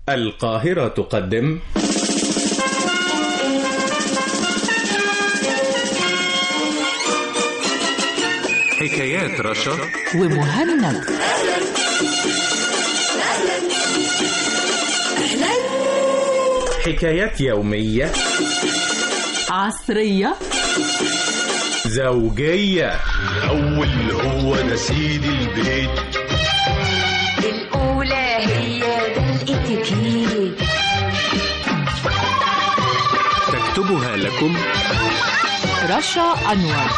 القاهرة تقدم حكايات رشا ومهند حكايات يومية عصرية زوجية الأول هو ده سيد البيت الأولى هي ده الاتيكيت تكتبها لكم رشا أنور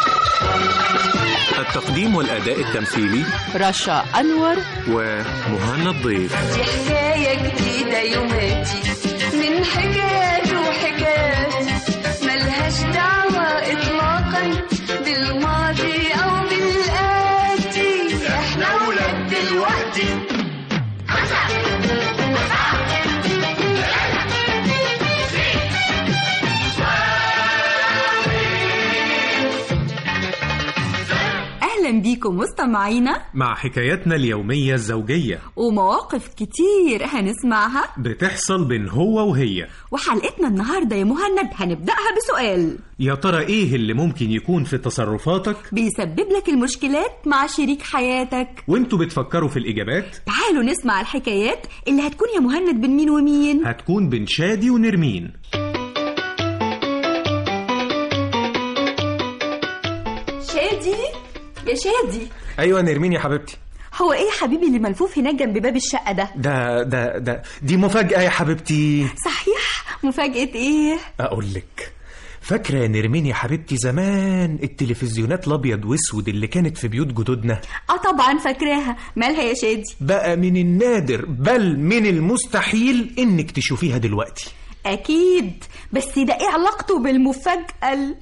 التقديم والأداء التمثيلي رشا أنور ومهنا الضيف دي حكاية جديدة يوماتي من حكايات وحكايات ملهاش دعوة إطلاقا بالماضي أو بالآتي إحنا ولاد دلوقتي أهلا بيكم مستمعينا مع حكاياتنا اليومية الزوجية ومواقف كتير هنسمعها بتحصل بين هو وهي وحلقتنا النهاردة يا مهند هنبدأها بسؤال يا ترى ايه اللي ممكن يكون في تصرفاتك بيسبب لك المشكلات مع شريك حياتك وانتوا بتفكروا في الإجابات تعالوا نسمع الحكايات اللي هتكون يا مهند بين مين ومين هتكون بين شادي ونرمين شادي يا شادي ايوه نرمين يا حبيبتي هو ايه يا حبيبي اللي ملفوف هناك جنب باب الشقة ده ده ده ده دي مفاجأة يا حبيبتي صحيح مفاجأة ايه اقول لك فاكرة يا نرمين يا حبيبتي زمان التلفزيونات الابيض واسود اللي كانت في بيوت جدودنا اه طبعا فاكراها مالها يا شادي بقى من النادر بل من المستحيل انك تشوفيها دلوقتي اكيد بس ده ايه علاقته بالمفاجأة ال-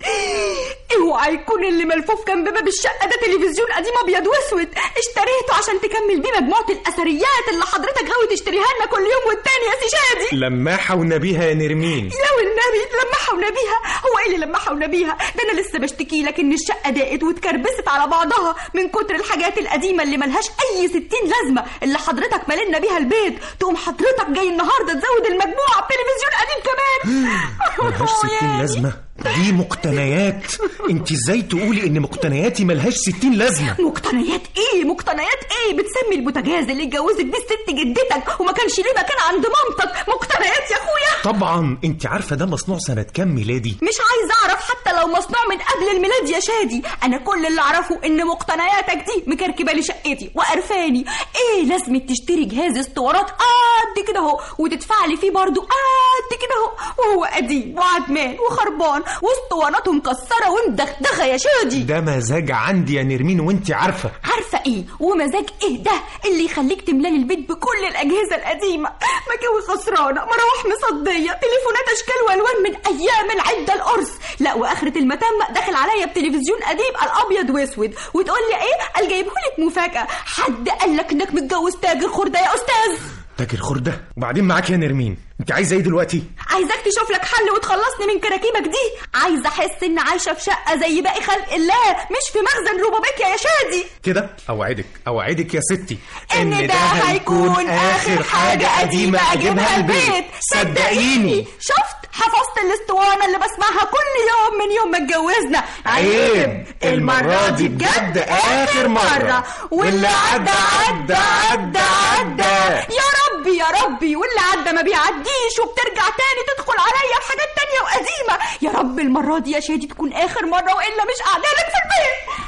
اوعى يكون اللي ملفوف جنب باب الشقة ده تلفزيون قديم ابيض واسود اشتريته عشان تكمل بيه مجموعة الاثريات اللي حضرتك غاوي تشتريها لنا كل يوم والتاني يا سي شادي لماحة ونبيها يا نرمين يا والنبي لمحونا بيها هو ايه اللي لمحونا بيها ده انا لسه بشتكي لك ان الشقه ضاقت واتكربست على بعضها من كتر الحاجات القديمه اللي ملهاش اي ستين لازمه اللي حضرتك مالنا بيها البيت تقوم حضرتك جاي النهارده تزود المجموعه بتلفزيون قديم كمان ملهاش ستين لازمة دي مقتنيات انت ازاي تقولي ان مقتنياتي ملهاش ستين لازمة مقتنيات ايه مقتنيات ايه بتسمي البوتاجاز اللي اتجوزت بيه ست جدتك وما كانش ليه مكان عند مامتك مقتنيات يا اخويا طبعا انت عارفة ده مصنوع سنة كام ميلادي مش عايز اعرف حتى لو مصنوع من قبل الميلاد يا شادي انا كل اللي اعرفه ان مقتنياتك دي مكركبه لي شقتي وقرفاني ايه لازم تشتري جهاز اسطوانات قد كده اهو وتدفع لي فيه برضه قد كده اهو وهو قديم وعدمان وخربان واسطواناته مكسره ومدغدغه يا شادي ده مزاج عندي يا نرمين وانت عارفة عارفه ايه ومزاج ايه ده اللي يخليك تملاني البيت بكل الاجهزه القديمه مكاوي خسرانه مراوح مصديه تليفونات اشكال والوان من ايام العده القرص لا واخره المتم داخل عليا بتلفزيون قديم الابيض واسود وتقول لي ايه قال جايبهولك مفاجاه حد قال لك انك متجوز تاجر خرده يا استاذ تاجر خردة وبعدين معاك يا نرمين انت عايزة ايه دلوقتي عايزاك تشوف لك حل وتخلصني من كراكيبك دي عايزه احس ان عايشه في شقه زي باقي خلق الله مش في مخزن روبابيكيا يا شادي كده اوعدك اوعدك يا ستي ان ده هيكون اخر حاجه قديمه اجيبها البيت صدقيني شفت حفظت الاسطوانه اللي بسمعها كل يوم من يوم ما اتجوزنا عيب المرة دي بجد آخر مرة. واللي عدى عدى عدى عدى يا ربي يا ربي واللي عدى ما بيعديش وبترجع تاني تدخل عليا بحاجات تانية وقديمة يا رب المرة دي يا شادي تكون آخر مرة وإلا مش قاعدة لك في البيت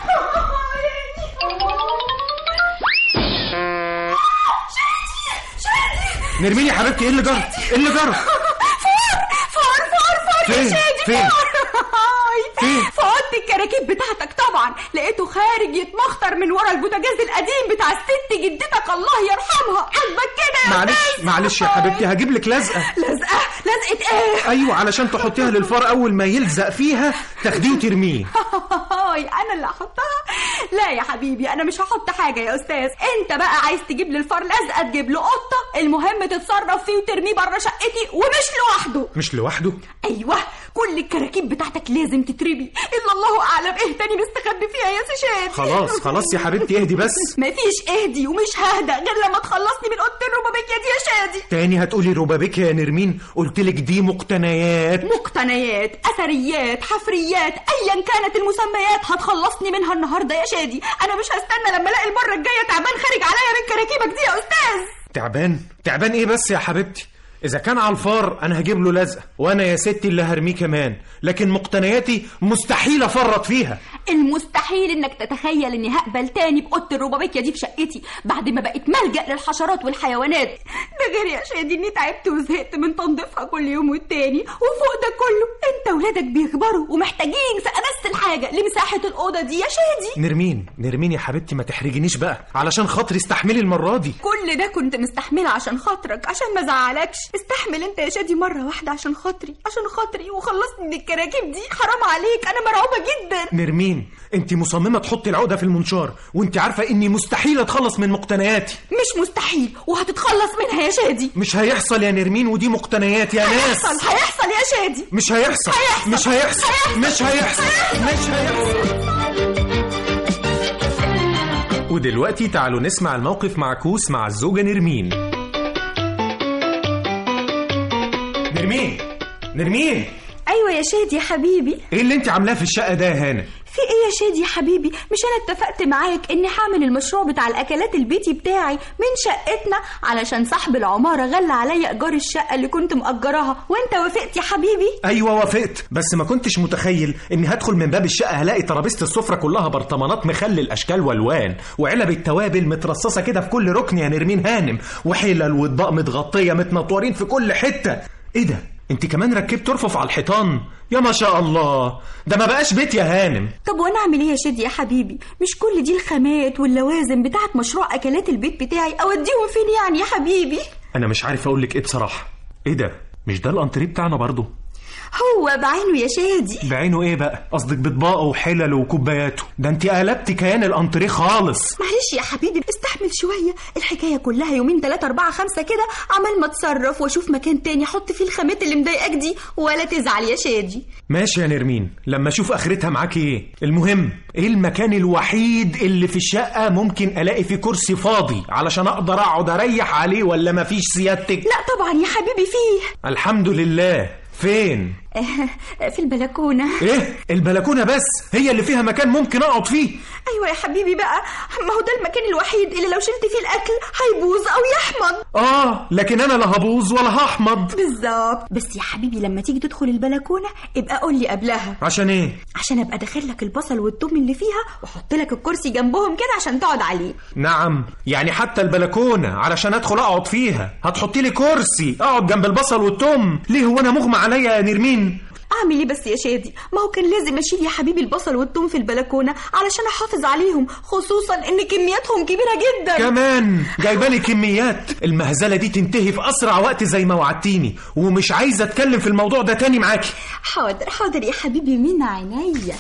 نرمين يا حبيبتي ايه اللي جرى ايه اللي جرى فار فار فار فار يا فين؟ شادي فين؟ فار فين؟ في اوضه الكراكيب بتاعتك طبعا لقيته خارج يتمخطر من ورا البوتاجاز القديم بتاع الست جدتك الله يرحمها عاجبك كده يا معلش أستاذ؟ معلش يا حبيبتي هجيب لك لزقه لزقه لزقه ايه ايوه علشان تحطيها للفار اول ما يلزق فيها تاخديه وترميه هاي انا اللي هحطها لا يا حبيبي انا مش هحط حاجه يا استاذ انت بقى عايز تجيب لي الفار لزقه تجيب له قطه المهم تتصرف فيه وترميه بره شقتي ومش لوحده مش لوحده ايوه كل الكراكيب بتاعتك لازم تتربي الا الله اعلم ايه تاني مستخبي فيها يا سي شادي خلاص خلاص يا حبيبتي اهدي بس مفيش اهدي ومش ههدى غير لما تخلصني من اوضه الربابيكيا دي يا شادي تاني هتقولي ربابيك يا نرمين قلتلك دي مقتنيات مقتنيات اثريات حفريات ايا كانت المسميات هتخلصني منها النهارده يا شادي انا مش هستنى لما الاقي المره الجايه تعبان خارج عليا من كراكيبك دي يا استاذ تعبان تعبان ايه بس يا حبيبتي اذا كان على الفار انا هجيب له لزقه وانا يا ستي اللي هرميه كمان لكن مقتنياتي مستحيل افرط فيها المستحيل انك تتخيل اني هقبل تاني باوضه الربابيكيا دي في شقتي بعد ما بقت ملجا للحشرات والحيوانات ده غير يا شادي اني تعبت وزهقت من تنظيفها كل يوم والتاني وفوق ده كله انت ولادك بيكبروا ومحتاجين في امس الحاجه لمساحه الاوضه دي يا شادي نرمين نرمين يا حبيبتي ما تحرجنيش بقى علشان خاطري استحملي المره دي كل ده كنت مستحمله عشان خاطرك عشان ما ازعلكش استحمل انت يا شادي مره واحده عشان خاطري عشان خاطري وخلصني من الكراكيب دي حرام عليك انا مرعوبه جدا نرمين انت مصممه تحطي العقده في المنشار وانت عارفه اني مستحيل اتخلص من مقتنياتي مش مستحيل وهتتخلص منها يا شادي مش هيحصل يا نرمين ودي مقتنيات يا ناس هيحصل هيحصل يا شادي مش هيحصل هيحصل. مش هيحصل مش هيحصل مش هيحصل ودلوقتي تعالوا نسمع الموقف معكوس مع الزوجة نرمين نرمين نرمين ايوه يا شادي يا حبيبي ايه اللي انت عاملاه في الشقة ده يا هانم في ايه يا شادي يا حبيبي مش انا اتفقت معاك اني هعمل المشروع بتاع الاكلات البيتي بتاعي من شقتنا علشان صاحب العماره غلى عليا ايجار الشقه اللي كنت مأجراها وانت وافقت يا حبيبي ايوه وافقت بس ما كنتش متخيل اني هدخل من باب الشقه هلاقي ترابيزه السفره كلها برطمانات مخلل اشكال والوان وعلب التوابل مترصصه كده في كل ركن يا نرمين هانم وحلل واطباق متغطيه متنطورين في كل حته ايه ده انت كمان ركبت ترفف على الحيطان يا ما شاء الله ده ما بقاش بيت يا هانم طب وانا اعمل ايه يا شادي يا حبيبي مش كل دي الخامات واللوازم بتاعت مشروع اكلات البيت بتاعي اوديهم فين يعني يا حبيبي انا مش عارف اقول لك ايه بصراحه ايه ده مش ده الانتريه بتاعنا برضه هو بعينه يا شادي بعينه ايه بقى قصدك بطباقه وحلله وكوباياته ده انت قلبتي كيان الانتريه خالص معلش يا حبيبي استحمل شوية الحكاية كلها يومين تلاتة أربعة خمسة كده عمال ما اتصرف واشوف مكان تاني احط فيه الخامات اللي مضايقاك دي ولا تزعل يا شادي ماشي يا نرمين لما اشوف اخرتها معاكي ايه المهم ايه المكان الوحيد اللي في الشقه ممكن الاقي فيه كرسي فاضي علشان اقدر اقعد اريح عليه ولا مفيش سيادتك لا طبعا يا حبيبي فيه الحمد لله فين في البلكونة ايه البلكونه بس هي اللي فيها مكان ممكن اقعد فيه أيوة يا حبيبي بقى ما هو ده المكان الوحيد اللي لو شلت فيه الأكل هيبوظ أو يحمض اه لكن انا لا هبوظ ولا هحمض بالظبط بس يا حبيبي لما تيجي تدخل البلكونة ابقى قول لي قبلها عشان ايه عشان ابقى داخل لك البصل والثوم اللي فيها واحط لك الكرسي جنبهم كده عشان تقعد عليه نعم يعني حتى البلكونه علشان ادخل اقعد فيها هتحطي لي كرسي اقعد جنب البصل والثوم ليه هو انا مغمى عليا يا نرمين اعمل ايه بس يا شادي ما هو كان لازم اشيل يا حبيبي البصل والثوم في البلكونه علشان احافظ عليهم خصوصا ان كمياتهم كبيره جدا كمان جايبه لي كميات المهزله دي تنتهي في اسرع وقت زي ما وعدتيني ومش عايزه اتكلم في الموضوع ده تاني معاكي حاضر حاضر يا حبيبي من عينيا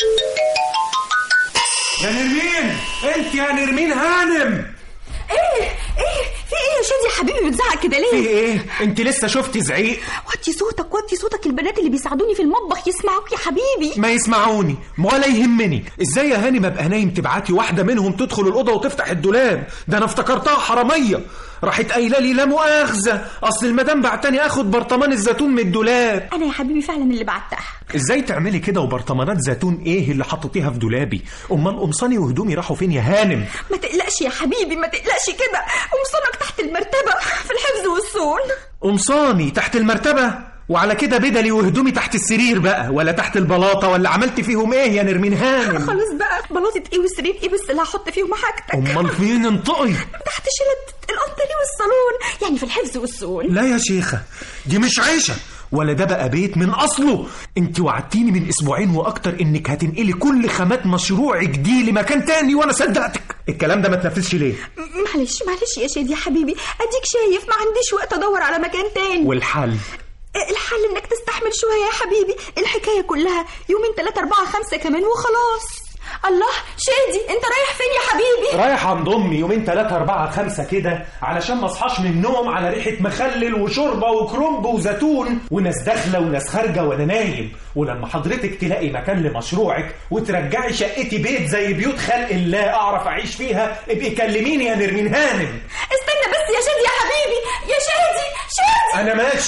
يا نرمين انت يا نرمين هانم ايه ايه في ايه يا شادي يا حبيبي بتزعق كده في ليه ايه انت لسه شفتي زعيق وطي صوتك وطي صوتك البنات اللي بيساعدوني في المطبخ يسمعوك يا حبيبي ما يسمعوني ولا يهمني ازاي يا هانم ابقى نايم تبعتي واحده منهم تدخل الاوضه وتفتح الدولاب ده انا افتكرتها حراميه راحت قايله لي لا مؤاخذه اصل المدام بعتني اخد برطمان الزيتون من الدولاب انا يا حبيبي فعلا اللي بعتها ازاي تعملي كده وبرطمانات زيتون ايه اللي حطيتيها في دولابي امال قمصاني وهدومي راحوا فين يا هانم ما تقلقش يا حبيبي ما تقلقش كده قمصانك تحت المرتبه في الحفظ والصون قمصاني تحت المرتبه وعلى كده بدلي وهدومي تحت السرير بقى ولا تحت البلاطه ولا عملت فيهم ايه يا نرمين هانم خلاص بقى بلاطه ايه والسرير ايه بس اللي هحط فيهم حاجتك امال فين انطقي تحت شيلة الانتريه والصالون يعني في الحفظ والصون لا يا شيخة دي مش عيشة ولا ده بقى بيت من أصله انت وعدتيني من أسبوعين وأكتر إنك هتنقلي كل خامات مشروعك دي لمكان تاني وأنا صدقتك الكلام ده ما تنفذش ليه م- معلش معلش يا شادي يا حبيبي اديك شايف ما عنديش وقت ادور على مكان تاني والحل الحل انك تستحمل شويه يا حبيبي الحكايه كلها يومين ثلاثة أربعة خمسة كمان وخلاص الله شادي انت رايح فين يا حبيبي رايح عند امي يومين ثلاثة أربعة خمسة كده علشان ما اصحاش من النوم على ريحة مخلل وشوربة وكرنب وزيتون وناس داخلة وناس خارجة وأنا نايم ولما حضرتك تلاقي مكان لمشروعك وترجعي شقتي بيت زي بيوت خلق الله أعرف أعيش فيها ابقي كلميني يا نرمين هانم استنى بس يا شادي يا حبيبي يا شادي شادي أنا ماشي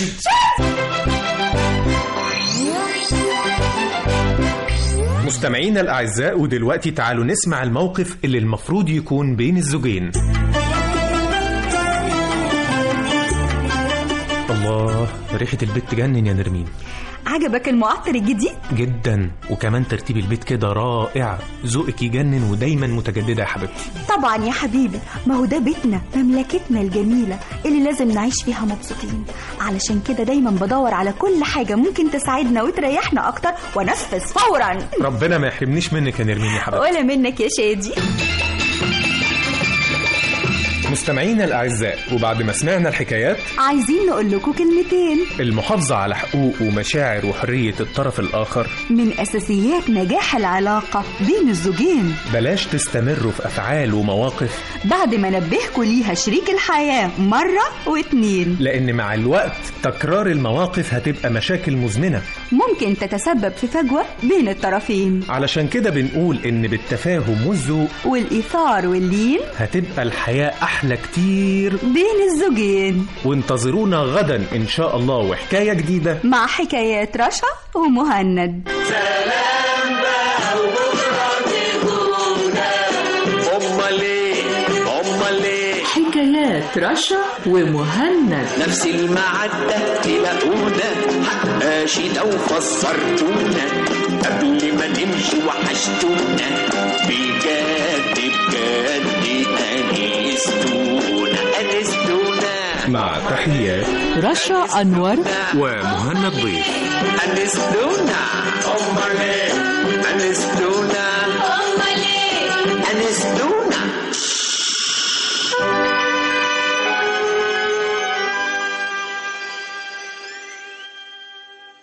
مستمعينا الأعزاء ودلوقتي تعالوا نسمع الموقف اللي المفروض يكون بين الزوجين الله ريحة البيت تجنن يا نرمين عجبك المعطر الجديد جدا وكمان ترتيب البيت كده رائع ذوقك يجنن ودايما متجددة يا حبيبتي طبعا يا حبيبي ما هو ده بيتنا مملكتنا الجميلة اللي لازم نعيش فيها مبسوطين علشان كده دايما بدور على كل حاجة ممكن تساعدنا وتريحنا أكتر وانفذ فورا ربنا ما يحرمنيش منك يا نرمين يا حبيبتي ولا منك يا شادي مستمعينا الأعزاء وبعد ما سمعنا الحكايات عايزين نقول لكم كلمتين المحافظة على حقوق ومشاعر وحرية الطرف الآخر من أساسيات نجاح العلاقة بين الزوجين بلاش تستمروا في أفعال ومواقف بعد ما نبهكوا ليها شريك الحياة مرة واتنين لأن مع الوقت تكرار المواقف هتبقى مشاكل مزمنة ممكن تتسبب في فجوة بين الطرفين علشان كده بنقول إن بالتفاهم والذوق والإيثار واللين هتبقى الحياة أحلى كتير بين الزوجين وانتظرونا غدا إن شاء الله وحكاية جديدة مع حكايات رشا ومهند امال ايه امال ايه حكايات رشا ومهند نفس المعدة تلاقونا حقاشي لو فسرتونا قبل ما نمشي وحشتونا بجد بجد أنستونا أنستونا مع تحيات رشا أنور ومهند ضيف أنستونا أمال إيه أنستونا أمال إيه أنستونا